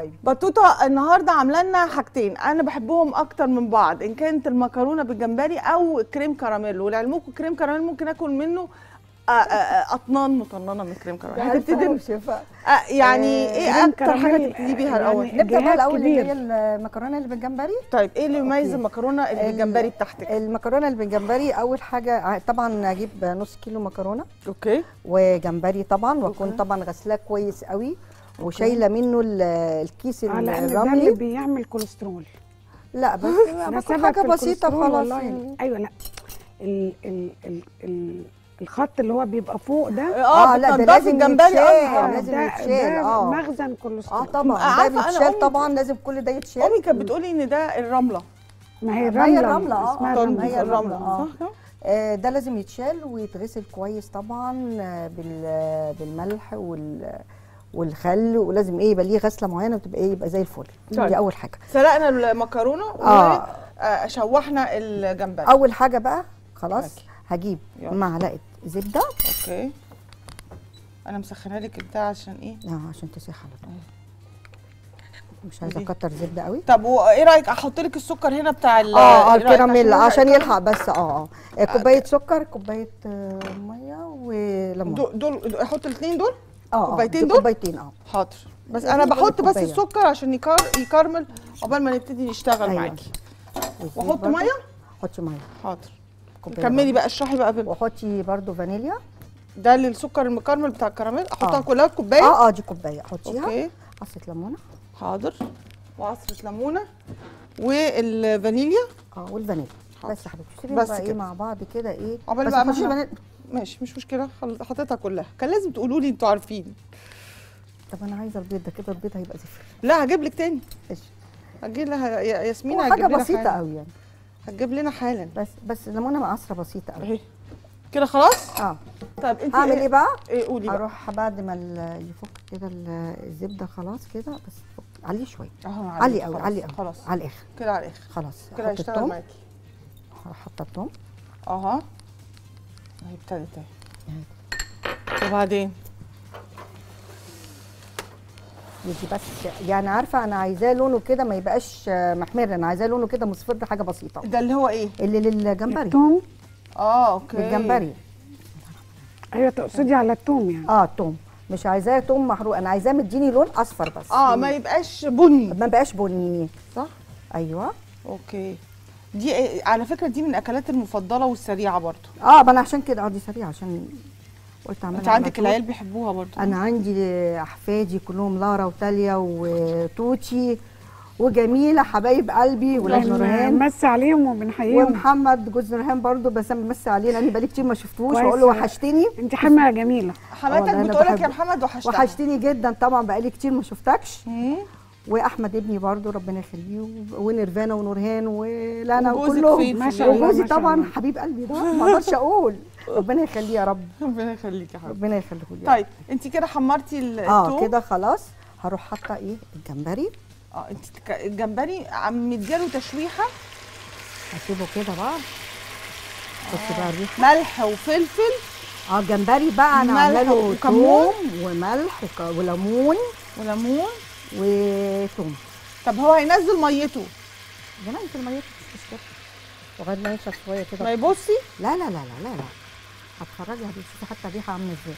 بطوطه النهارده عامله لنا حاجتين انا بحبهم اكتر من بعض ان كانت المكرونه بالجمبري او كريم كراميل ولعلمكم كريم كراميل ممكن اكل منه آه، آه، آه، اطنان مطننه من كريم كراميل هتبتدي شفاء آه، يعني ايه كريم اكتر حاجه كراميل، تبتدي بيها يعني الاول نبدا بقى جهاد الاول اللي كبير. هي المكرونه اللي بالجمبري طيب ايه اللي يميز أوكي. المكرونه اللي ال- بالجمبري بتاعتك المكرونه اللي بالجمبري اول حاجه ع- طبعا اجيب نص كيلو مكرونه اوكي وجمبري طبعا واكون أوكي. طبعا غسلاه كويس قوي وشايله منه ال- الكيس على ان ده اللي الرملي بيعمل كوليسترول لا بس ده باكل سبب حاجه في بسيطه الكوليسترول خلاص والله يعني. ايوه لا ال ال ال ال الخط اللي هو بيبقى فوق ده اه لا ده بتنضفي لازم الجمبري يتشال أصلاً. لازم ده يتشال ده اه مخزن اه كوليسترول طبعا عارفة ده أنا بيتشال أمي- طبعا لازم كل ده يتشال امي كانت بتقولي ان ده الرمله ما هي ما هي الرمله الرملة، آه، اسمها آه، الرملة. ما هي الرملة، الرمله آه. صح آه، ده لازم يتشال ويتغسل كويس طبعا آه، بال- بالملح وال والخل ولازم ايه يبقى ليه غسله معينه وتبقى ايه يبقى زي الفل طيب. دي اول حاجه سلقنا المكرونه آه. وشوحنا الجمبري اول حاجه بقى خلاص أوكي. هجيب يلا. معلقه زبده اوكي انا مسخنه لك البتاع عشان ايه اه عشان تسيح على طول مش عايزه ودي. اكتر زبده قوي طب وايه رايك احط لك السكر هنا بتاع ال- اه اه إيه رأيك الكراميل عشان عشان يلحق يلحق بس اه اه كوبايه سكر كوبايه آه، ميه وليمون دول دول دول- احط الاثنين دول اه آه، كوبايتين دي دول؟ كوبايتين اه حاضر بس يعني انا بقول بحط بس كوباية. السكر عشان يكار يكرمل عقبال ما نبتدي نشتغل أيوة. معاكي والزيت واحط برضو. ميه حطي ميه حاضر كوباية كملي برضو. بقى اشرحي بقى بال- وحطي برضو فانيليا ده للسكر المكرمل بتاع الكراميل احطها آه. كلها في كوبايه اه اه دي كوبايه حطيها اوكي عصره ليمونه حاضر وعصره ليمونه والفانيليا اه والفانيليا حاضر. بس يا حبيبتي سيبيهم بس بقى ايه كده. مع بعض كده ايه عقبال بس بقى ما تحطيش احنا- فانيليا ماشي مش مشكله خل- حطيتها كلها كان لازم تقولوا لي انتوا عارفين طب انا عايزه البيض ده كده البيض هيبقى زفر لا هجيب لك تاني ماشي هجيب لها يا- ياسمين هو هتجيب حاجه لنا بسيطه حالا. قوي يعني هتجيب لنا حالا بس بس ليمونه مع عصره بسيطه قوي اهي كده خلاص اه طيب انت هعمل ايه بقى ايه قولي بقى اروح بعد ما ال- يفك كده ال- الزبده خلاص كده بس فك عليه شويه اهو علي قوي خلاص، علي قوي خلاص على الاخر كده على الاخر خلاص كده احط هيشتغل الثوم معاكي هروح حاطه الثوم اها اهي ابتدت اهي وبعدين يجي بس يعني عارفه انا عايزاه لونه كده ما يبقاش آه، محمر انا عايزاه لونه كده مصفر حاجه بسيطه ده اللي هو ايه اللي للجمبري التوم اه اوكي بالجمبري ايوه تقصدي على التوم يعني اه توم مش عايزاه توم محروق انا عايزاه مديني لون اصفر بس اه ما يبقاش بني ما بقاش بني صح ايوه اوكي دي إيه؟ على فكره دي من الاكلات المفضله والسريعه برضو اه ما انا عشان كده اه دي سريعه عشان قلت اعملها انت على عندك طول. العيال بيحبوها برضو انا عندي احفادي كلهم لارا وتاليا وتوتي وجميله حبايب قلبي ولاد نورهان بنمسي عليهم وبنحييهم ومحمد جوز نورهان برضو بس انا بمسي عليه لاني بقالي كتير ما شفتوش كويس. واقول له وحشتني انت حمى جميله حماتك والله أنا بتقولك يا بحب- محمد وحشتها وحشتني جدا طبعا بقالي كتير ما شفتكش مم. واحمد ابني برضو ربنا يخليه و- ونيرفانا ونورهان ولانا وجوزك وكلهم فين؟ ما شاء الله وجوزي ما شاء طبعا الله. حبيب قلبي ده ما اقدرش اقول ربنا يخليه يا رب ربنا يخليك يا حبيبي ربنا يخليه لي طيب انت كده حمرتي ال- اه التوم كده خلاص هروح حاطه ايه الجمبري اه انت تك- الجمبري عم مدياله تشويحه هسيبه كده بقى بصي بقى الريحه ملح وفلفل اه الجمبري بقى انا ملح عامله له وكمون. توم وملح وك- وليمون وليمون وتوم طب هو هينزل ميته زمان في الميه مش مشكله لغايه ما ينشف شويه ما كده يبصي لا لا لا لا لا لا هتفرجي عليه شوفي حتى الريحه عامله ازاي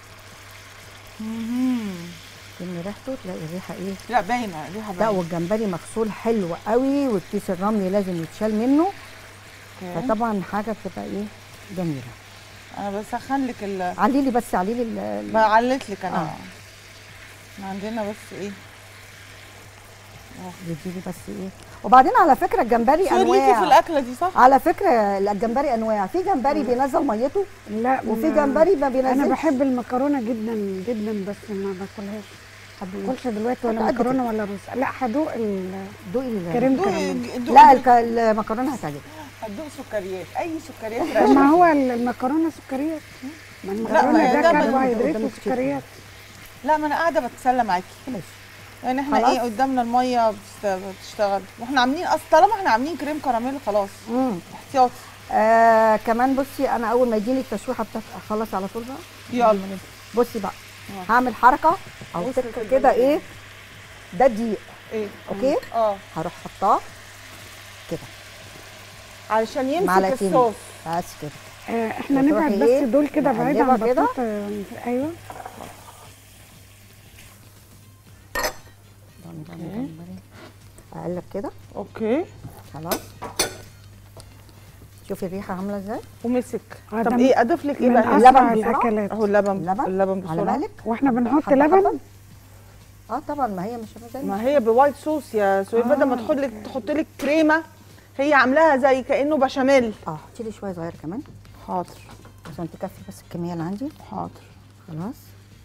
تشمي ريحته تلاقي الريحه ايه لا باينه ريحه لا باينه والجمبري مغسول حلو قوي والكيس الرملي لازم يتشال منه أوكي. فطبعا حاجه بتبقى ايه جميله انا بسخن لك ال علي لي بس علي لي ال- ال- بعلت لك انا آه. احنا عندنا بس ايه يديلي بس ايه وبعدين على فكره الجمبري شو ليكي في انواع الاكله دي صح على فكره الجمبري انواع في جمبري بينزل ميته لا وفي ما- جمبري ما انا بينزلش بحب المكرونه جدا جدا بس ما باكلهاش هدوقي باكلش دلوقتي ولا قد مكرونه ولا رز لا هدوق ال- دوقي ال- كريم دوقي كراميل دوقي لا الك- المكرونه هتعجبك هتدوق سكريات اي سكريات طب رشا ما هو المكرونه سكريات ما المكرونه هي ده ده كربوهيدرات قدامك كتير. وسكريات لا ما انا قاعده بتسلى معاكي ماشي يعني احنا خلاص. ايه قدامنا الميه بتست- بتشتغل واحنا عاملين اصل طالما احنا عاملين كريم كراميل خلاص امم احتياطي آه كمان بصي انا اول ما يجيلي التشويحه بتاعت اخلص على طول بقى يلا بصي بقى آه. هعمل حركه او بصي تكه كده كده بقى. ايه ده دقيق ايه اوكي اه هروح حطاه كده علشان يمسك معلقتين الصوص بس كده آه احنا وتروحي نبعد إيه؟ بس دول كده بعيد عن نقلبها كده. بطاطا ايوه ضمي ضمي ضمي ضمي. اقلب كده اوكي خلاص شوفي الريحه عامله ازاي ومسك آه، طب ده ايه اضيف لك ايه من بقى اللبن اسرع بسرعة؟ الاكلات اهو اللبن اللبن اللبن على بسرعه بالك واحنا بنحط حبة لبن حبة. اه طبعا ما هي مش زي ما هي بوايت صوص يا سويف بدل ما آه، تحط لك تحط لك كريمه هي عاملاها زي كانه بشاميل اه حطي لي شويه صغير كمان حاضر عشان تكفي بس الكميه اللي عندي حاضر خلاص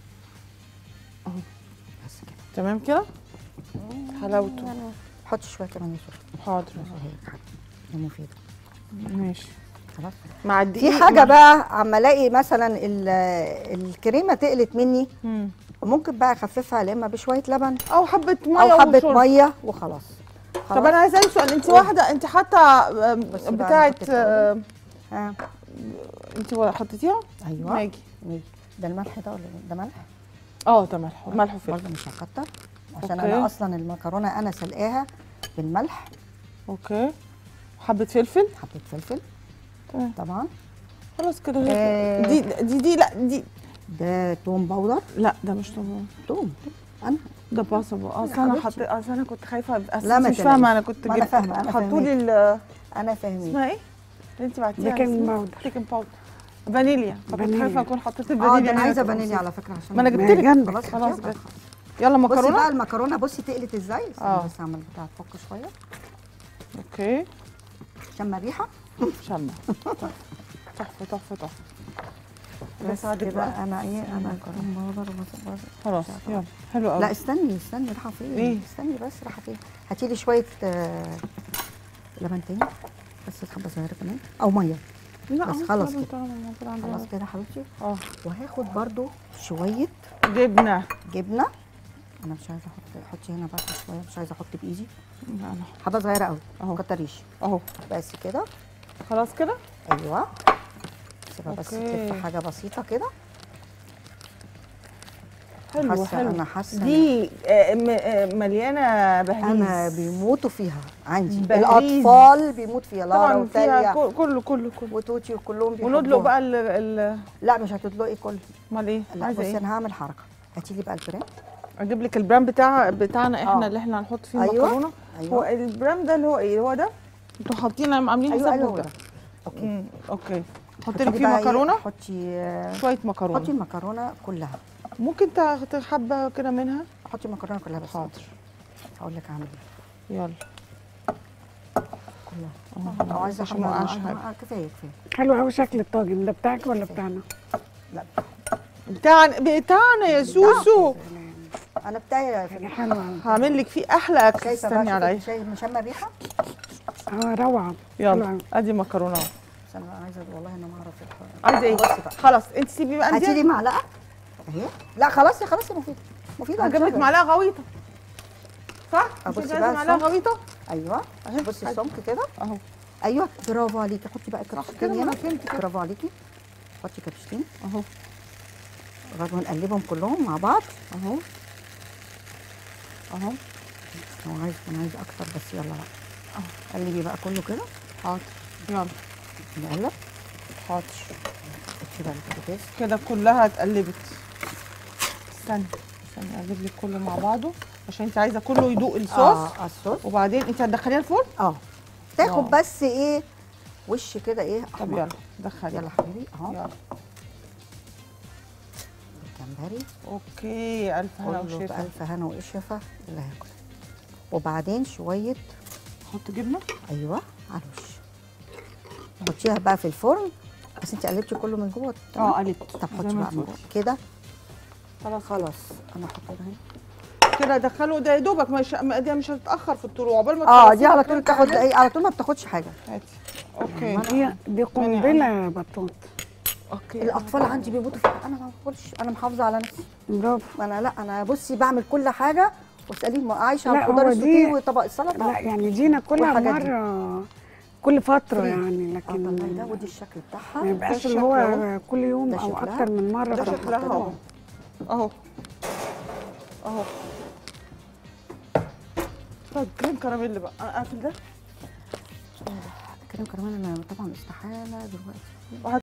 أهو. بس كده تمام كده حلاوته يعني حطي شويه كمان يا حاضر اهي حاجه دي مفيده ماشي خلاص مع الدقيق في حاجه مع- بقى عم الاقي مثلا ال- الكريمه تقلت مني مم. ممكن بقى اخففها يا اما بشويه لبن او حبه ميه او حبه وشرب. ميه وخلاص طب انا عايزه اسالك سؤال انت واحده انت حاطه آم، بس بقى بتاعه حطيت آم، ها انت حطيتيها ايوه ماجي ماشي. ده الملح ده ولا إيه؟ ده ملح اه ده ملح ملح وفلفل برضه مش هكتر عشان أوكي. انا اصلا المكرونه انا سلقاها بالملح اوكي حبه فلفل حبه فلفل تمام طبعا خلاص كده آه. دي دي دي لا دي ده توم باودر لا ده مش طبيعي توم انا ده بصل اصل يا انا حبيبتي. حطيت اصل انا كنت خايفه اصل لا، انت ما مش تقلقيش. فاهمه انا كنت ما أنا جبت فاهمة، أنا حطوا لي ال- انا فاهمين اسمها ايه؟ اللي انت بعتيها بيكنج اسمها؟ باودر. بيكنج باودر فانيليا فكنت فانيليا. خايفه اكون حطيت اه الفانيليا ده انا هنا عايزه تبقى فانيليا بسيطة. على فكره عشان ما أنا ما جبت هي لك. جنبك. خلاص خلاص خلاص جت. يلا بصي بقى مكرونه المكرونه بصي تقلت ازاي استنى آه. بس اعمل بتاع تفك شويه اوكي شم الريحه شمع تحفه تحفه تحفه تحفه بس يسعدك كده بقى انا ايه انا توم باودر وبصل خلاص يلا حلو قوي لا استني استني راحه فين إيه؟ استني بس راحه فين هاتي لي شويه آه، لبن تاني بس حبه صغيره كمان او ميه لا بس أهو خلاص طالما كده. طالما موجود عندنا. خلاص كده يا حبيبتي اه وهاخد برضو شويه جبنه جبنه انا مش عايزه احط حطي هنا بس شويه مش عايزه احط بايدي لا انا حبه صغيره قوي أهو. كتريش اهو بس كده خلاص كده ايوه سيبها بس أوكي. تلف حاجه بسيطه كده حلو حاسة- حلو أنا حاسة دي آه، م- آه، مليانه بهريز انا بيموتوا فيها عندي بهريز. الاطفال بيموت فيها لارا طبعا فيها وتاليا كل- كله كله كله وتوتي وكلهم وندلق بيحبوها. بقى ال ال لا مش هتدلقي كله امال ايه لا عايزه بصي ايه انا هعمل حركه هاتي لي بقى البرام اجيب لك البرام بتاع بتاعنا احنا آه. اللي احنا هنحط فيه أيوة. المكرونه هو ايوه البرام ده اللي هو ايه هو ده انتوا حاطين عاملين ايوه حسابكم ايوه ده ده. اوكي امم اوكي حط حطي لك لي فيه بقى إيه؟ مكرونه حطي آه، شويه حطي مكرونه المكرونه كلها ممكن تاخد حبه كده منها حطي المكرونه كلها بس حاضر هقول لك اعمل ايه يلا كلها أهو. لو عايزه عشان حبه ما أوقعش أنا- حاجة. آه، كفايه كفايه حلو قوي شكل الطاجن ده بتاعك ولا بتاعنا؟ لا بتاعنا بتاعنا يا سوسو انا بتاعي يعني حلوه أوي. هعمل لك فيه احلى اكل شايفه استني بقى عليا شوفي شايف مشم الريحه اه روعه حلوة يلا أوي. ادي مكرونه اهو بس انا عايزه والله انا ما اعرف الح- عايزه ايه بصي بقى خلاص انت سيبي بقى هاتي لي دي معلقه اهي لا خلاص يا خلاص يا مفيد مفيد هجيب لك معلقه غويطه صح مش أبصي انت بقى عايزه معلقه الصمت. غويطه ايوه أهي. بصي السمك كده اهو ايوه برافو عليكي حطي بقى كده كبشتين ما هنا أنا فهمت كده. برافو عليكي حطي كبشتين اهو لغايه ما نقلبهم كلهم مع بعض اهو اهو لو عايز انا عايزه اكتر بس يلا بقى قلبي بقى كله كده حاضر يلا نقلب حاضر حطي بقى البوتاجاز كده كلها اتقلبت استني استني اقلب لك كله مع بعضه عشان انت عايزه كله يدوق الصوص اه الصوص وبعدين انت هتدخليها الفرن اه تاخد واو. بس ايه وش كده ايه طب احمر يلا دخلي يلا حبيبي اهو يلا الجمبري اوكي الف هنا كله وشفا بألف هنا وقشفة اللي هياكل وبعدين شوية حط جبنه أيوة على الوش حطيها بقى في الفرن بس انت قلبتي كله من جوه تمام؟ اه قلبت طب زي حطي ما بقى من انت جوه قلتي. كده خلاص خلاص انا هحطها هنا كده دخله ده يا دوبك مش ما- دي مش هتتاخر في الطلوع عقبال ما اه تخلصي دي على كده طول تاخد تعملي. ايه على طول ما بتاخدش حاجه هاتي اوكي هي دي قنبله يا بطاط اوكي الاطفال عندي بيموتوا فيها انا ما باكلش انا محافظه على نفسي برافو انا لا انا بصي بعمل كل حاجه واساليه ما عايشه لا، على الخضار هو دي- السوتيه وطبق السلطه لا يعني دي ناكلها والحاجات دي. مره كل فتره فري. يعني اه طلعي ده لكن ودي الشكل ما بتاعها يبقاش ده اللي هو شكلها. كل يوم ده او شكلها. اكتر من مره ده في شكلها الفترة. اهو اهو اهو طيب كريم كراميل بقى اقفل ده كريم كراميل انا طبعا استحاله دلوقتي